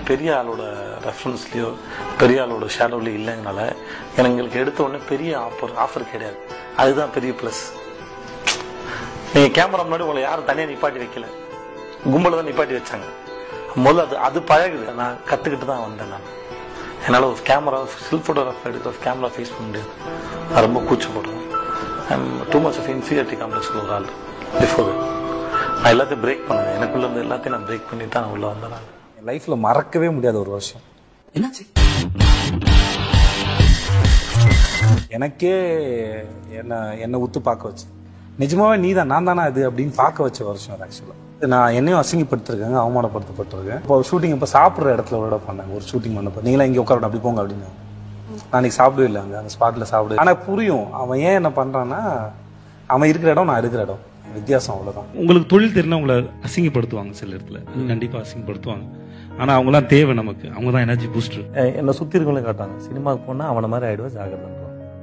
பெரிய ஆளோட ரெஃபரன்ஸ்லேயோ பெரிய ஆளோட ஷேடோலையோ இல்லைங்கனால எங்களுக்கு எடுத்த உடனே பெரிய ஆஃபர் ஆஃபர் கிடையாது அதுதான் பெரிய ப்ளஸ் நீங்கள் கேமரா முன்னாடி உங்களை யாரும் தனியாக நிப்பாட்டி வைக்கல கும்பலில் தான் நிப்பாட்டி வச்சாங்க முதல்ல அது அது பழகுது நான் கற்றுக்கிட்டு தான் வந்தேன் நான் என்னால் ஒரு கேமரா ஸ்டில் ஃபோட்டோகிராஃப் எடுக்கிற கேமரா ஃபேஸ் பண்ண முடியாது நான் ரொம்ப கூச்சப்படுவேன் டூ மச் ஆஃப் இன்ஃபீரியாரிட்டி காம்ப்ளெக்ஸில் ஒரு ஆள் பிஃபோர் நான் எல்லாத்தையும் பிரேக் பண்ணுவேன் எனக்குள்ள இருந்து எல்லாத்தையும் நான் பிரேக் பண்ணி தான் உள்ள வந்தேன் நான் என் லைஃப்ல மறக்கவே முடியாத ஒரு வருஷம் என்னாச்சு எனக்கே என்ன என்னை உத்து பார்க்க வச்சு நிஜமாவே நீ தான் நான் தானே அது அப்படின்னு பார்க்க வச்ச வருஷம் ஆக்சுவலாக நான் என்னையும் அசிங்கப்படுத்திருக்கேங்க அவமானப்படுத்தப்பட்டிருக்கேன் இப்போ ஷூட்டிங் இப்போ சாப்பிட்ற இடத்துல விட பண்ணேன் ஒரு ஷூட்டிங் பண்ணப்போ நீங்களா இங்கே உட்காரட்டும் அப்படி போங்க அப்படின்னு நான் அன்னைக்கு சாப்பிடவே இல்லை அங்கே அந்த ஸ்பாட்டில் சாப்பிடு ஆனால் புரியும் அவன் ஏன் என்ன பண்ணுறான்னா அவன் இருக்கிற இடம் நான் இருக்கிற இடம் வித்தியாசம் அவ்வளோதான் உங்களுக்கு தொழில் தெரிஞ்சா உங்களை அசிங்கப்படுத்துவாங்க சில இடத்துல கண்டிப்பா அசிங்கப்படுத்துவாங்க ஆனா அவங்கலாம் தேவை நமக்கு அவங்க தான் எனர்ஜி பூஸ்டர் எ- என்னை சுற்றி இருக்கவங்களே காட்டாங்க சினிமாவுக்கு போனால் அவனை மாதிரி ஆயிடுவேன் ஜாகிரதான்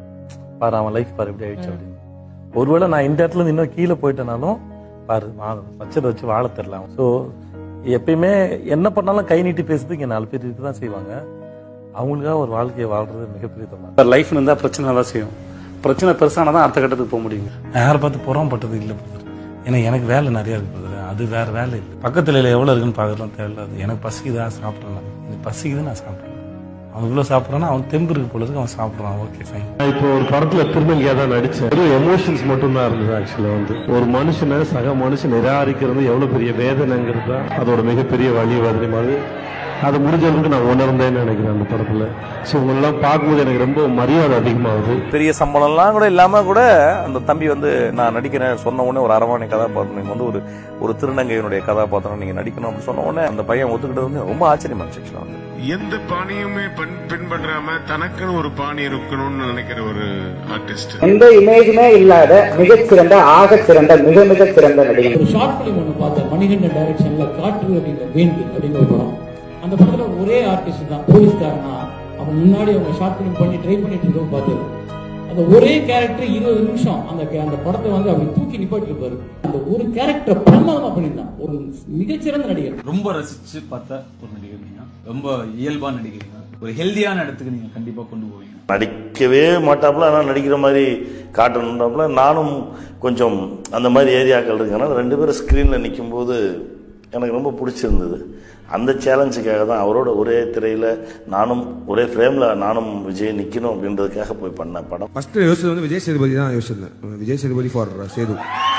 பாரு அவன் லைஃப் பாரு எப்படி ஆயிடுச்சு அப்படின்னு ஒருவேளை நான் இந்த இடத்துல இருந்து இன்னும் கீழே போயிட்டேனாலும் பாரு வாழ வச்சதை வச்சு வாழ தெரில ஸோ எப்பயுமே என்ன பண்ணாலும் கை நீட்டி பேசுறதுக்கு இங்க நாலு பேர் இருக்க தான் செய்வாங்க அவங்களுக்காக ஒரு வாழ்க்கையை வாழ்றது மிகப்பெரிய தருணம் இப்போ லைஃப் இருந்தால் பிரச்சனை தான் செய்யும் பிரச்சனை பெருசானா தான் அடுத்த கட்டத்துக்கு போக முடியுங்க நான் யாரை பார்த்து புறம்பட்டது இல்லை brother. ஏன்னா எனக்கு வேலை நிறையா இருக்கு brother. அது வேற வேலை இல்லை பக்கத்தில் இல்லை எவ்வளோ இருக்குன்னு பார்க்கறதுலாம் தேவையில்ல அது எனக்கு பசிக்குதா சாப்பிட்றேன் நான். எனக்கு பசிக்குது நான் சாப்பிட்றேன் அவன் இவ்வளோ சாப்பிட்றான்னா அவன் தெம்பு இருக்கு போல இருக்கு அவன் சாப்பிட்றான் ஓகே ஃபைன் இப்போ ஒரு படத்துல திருநங்கையா தான் நடிச்சேன் வெறும் எமோஷன்ஸ் மட்டும் தான் இருந்தது ஆக்சுவலா வந்து ஒரு மனுஷனை சக மனுஷன் நிராகரிக்கிறது எவ்வளவு பெரிய வேதனைங்கிறது தான் அதோட மிகப்பெரிய வழி வேதனை மாதிரி அது முடிஞ்ச அளவுக்கு நான் உணர்ந்தேன்னு நினைக்கிறேன் அந்த படத்துல ஸோ உங்களெல்லாம் பார்க்கும்போது எனக்கு ரொம்ப மரியாதை அதிகமாகுது பெரிய சம்பளம்லாம் கூட இல்லாம கூட அந்த தம்பி வந்து நான் நடிக்கிறேன் சொன்ன உடனே ஒரு அரவாணி கதாபாத்திரம் நீங்க வந்து ஒரு ஒரு திருநங்கையினுடைய கதாபாத்திரம் நீங்க நடிக்கணும் அப்படின்னு சொன்ன உடனே அந்த பையன் ஒத்துக்கிட்டது வந்து ரொம்ப ஆச்சரியமா இருந்துச்சு வந்து எந்த பாணியுமே பின்- பின்பற்றாம தனக்குன்னு ஒரு பாணி இருக்கணும்னு நினைக்கிற ஒரு ஆர்டிஸ்ட் எந்த இமேஜுமே இல்லாத மிகச்சிறந்த ஆகச் சிறந்த மிக மிக சிறந்த நடிகர் ஒரு ஷார்ட் பிலிம் ஒன்று பார்த்தேன் மணிகண்டன் டைரக்ஷன்ல காற்று அப்படிங்கிற வேண்டி அப்படின்னு ஒரு படம் அந்த படத்துல ஒரே ஆர்டிஸ்ட் தான் போலீஸ்காரனா அவன் முன்னாடி அவங்க ஷார்ட் பிலிம் பண்ணி ட்ரை பண்ணிட்டு இருக்கோம் பார்த்தது அந்த ஒரே கேரக்டர் இருபது நிமிஷம் அந்த ca- அந்த படத்தை வந்து அப்படி தூக்கி நிப்பாட்டி இருப்பாரு அந்த ஒரு கேரக்டர் பிரமாதமா பண்ணியிருந்தான் ஒரு மிகச்சிறந்த நடிகர் ரொம்ப ரசிச்சு பார்த்த ஒரு நடிகர் நீங்க ரொம்ப இயல்பா நடிக்கிறீங்க ஒரு ஹெல்தியான இடத்துக்கு நீங்க கண்டிப்பா கொண்டு போவீங்க நடிக்கவே மாட்டாப்புல ஆனால் நடிக்கிற மாதிரி காட்டணுன்றாப்புல நானும் கொஞ்சம் அந்த மாதிரி ஏரியாக்கள் இருக்கனால ரெண்டு பேரும் ஸ்க்ரீனில் நிற்கும்போது எனக்கு ரொம்ப பிடிச்சிருந்தது அந்த சேலஞ்சுக்காக தான் அவரோட ஒரே திரையில் நானும் ஒரே ஃப்ரேமில் நானும் விஜய் நிற்கணும் அப்படின்றதுக்காக போய் பண்ண படம் ஃபர்ஸ்ட் யோசிச்சது வந்து விஜய் சேதுபதி தான் யோசிச்சிருந்தேன் விஜய் சேதுபதி ஃபார் சேது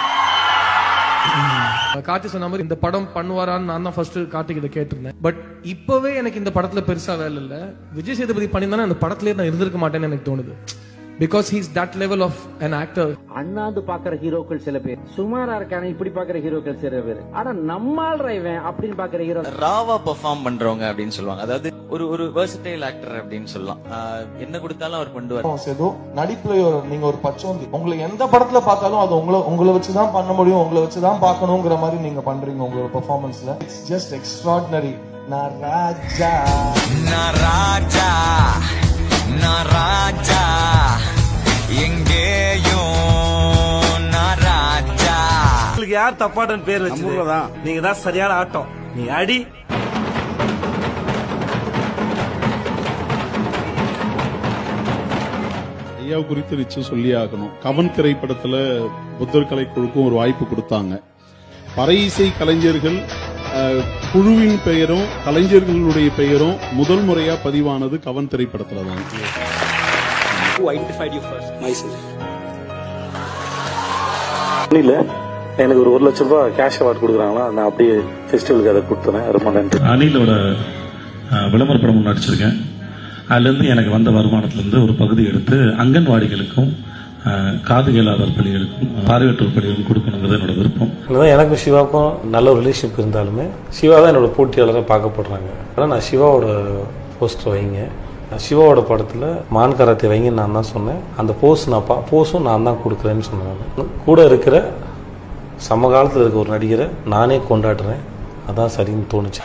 கார்த்தி சொன்ன மாதிரி இந்த படம் பண்ணுவாரான்னு நான் தான் ஃபர்ஸ்ட் கார்த்திக் இதை கேட்டிருந்தேன் பட் இப்பவே எனக்கு இந்த படத்துல பெருசா வேலை இல்ல விஜய் சேதுபதி பண்ணியிருந்தானே அந்த படத்திலே நான் இருந்திருக்க மாட்டேன்னு எனக்கு தோணுது because he's that level of an actor அண்ணாந்து பாக்குற ஹீரோக்கள் சில பேர் சுமாரா இருக்கான இப்படி பாக்குற ஹீரோக்கள் சில பேர் ஆனா நம்மால் இவன் அப்படின்னு பாக்குற ஹீரோ ராவா பெர்ஃபார்ம் பண்றவங்க அப்படின்னு சொல்லுவாங்க அதாவது ஒரு ஒரு வெர்சடைல் ஆக்டர் அப்படின்னு சொல்லலாம் ஆஹ் என்ன கொடுத்தாலும் அவர் பண்ணுவார் சேது நடிப்புல ஒரு- நீங்க ஒரு பச்சோந்தி உங்களை எந்த படத்துல பார்த்தாலும் அது உங்களை உங்களை வச்சு தான் பண்ண முடியும் உங்களை வச்சு தான் பார்க்கணுங்கிற மாதிரி நீங்க பண்றீங்க உங்களோட பெர்ஃபார்மன்ஸ்ல இட்ஸ் ஜஸ்ட் எக்ஸ்ட்ராடினரி நான் ராஜா நான் ராஜா நான் ராஜா எங்கேயும் நான் ராஜா உங்களுக்கு யார் தப்பாட்டன் பேர் வச்சது நீங்க தான் சரியான ஆட்டம் நீ அடி ஐயா குறித்து நிச்சயம் சொல்லி ஆகணும் கவன் திரைப்படத்துல புத்தர் கலை குழுக்கும் ஒரு வாய்ப்பு கொடுத்தாங்க பறை இசை கலைஞர்கள் அஹ், குழுவின் பெயரும் கலைஞர்களுடைய பெயரும் முதல் முறையா பதிவானது கவன் திரைப்படத்துல தான் Who identified you first? Myself. இல்ல எனக்கு ஒரு ஒரு லட்ச ரூபாய் கேஷ் அவார்ட் கொடுக்குறாங்களா நான் அப்படியே ஃபெஸ்டிவலுக்கு அதை கொடுத்துறேன் ரொம்ப நன்றி அனிலோட அஹ், விளம்பர படம் நடிச்சிருக்கேன் அதுலேருந்து எனக்கு வந்த வருமானத்திலேருந்து ஒரு பகுதி எடுத்து அங்கன்வாடிகளுக்கும் அஹ், காது கேளாதோர் பள்ளிகளுக்கும் பார்வையற்றோர் பள்ளிகளுக்கும் கொடுக்கணுங்கிறது என்னோட விருப்பம் அதான் எனக்கும் சிவாவுக்கும் நல்ல ஒரு ரிலேஷன்ஷிப் இருந்தாலுமே சிவா தான் என்னோட போட்டியாளராக பார்க்கப்படுறாங்க ஆனால் நான் சிவாவோட போஸ்டர் வைங்க நான் சிவாவோட படத்தில் மான் கராத்தே வைங்கன்னு நான் தான் சொன்னேன் அந்த போஸ் நான் பா போஸும் நான் தான் கொடுக்குறேன்னு சொன்னேன் நான். கூட இருக்கிற சமகாலத்தில் இருக்க ஒரு நடிகரை நானே கொண்டாடுறேன் அதான் சரின்னு தோணுச்சு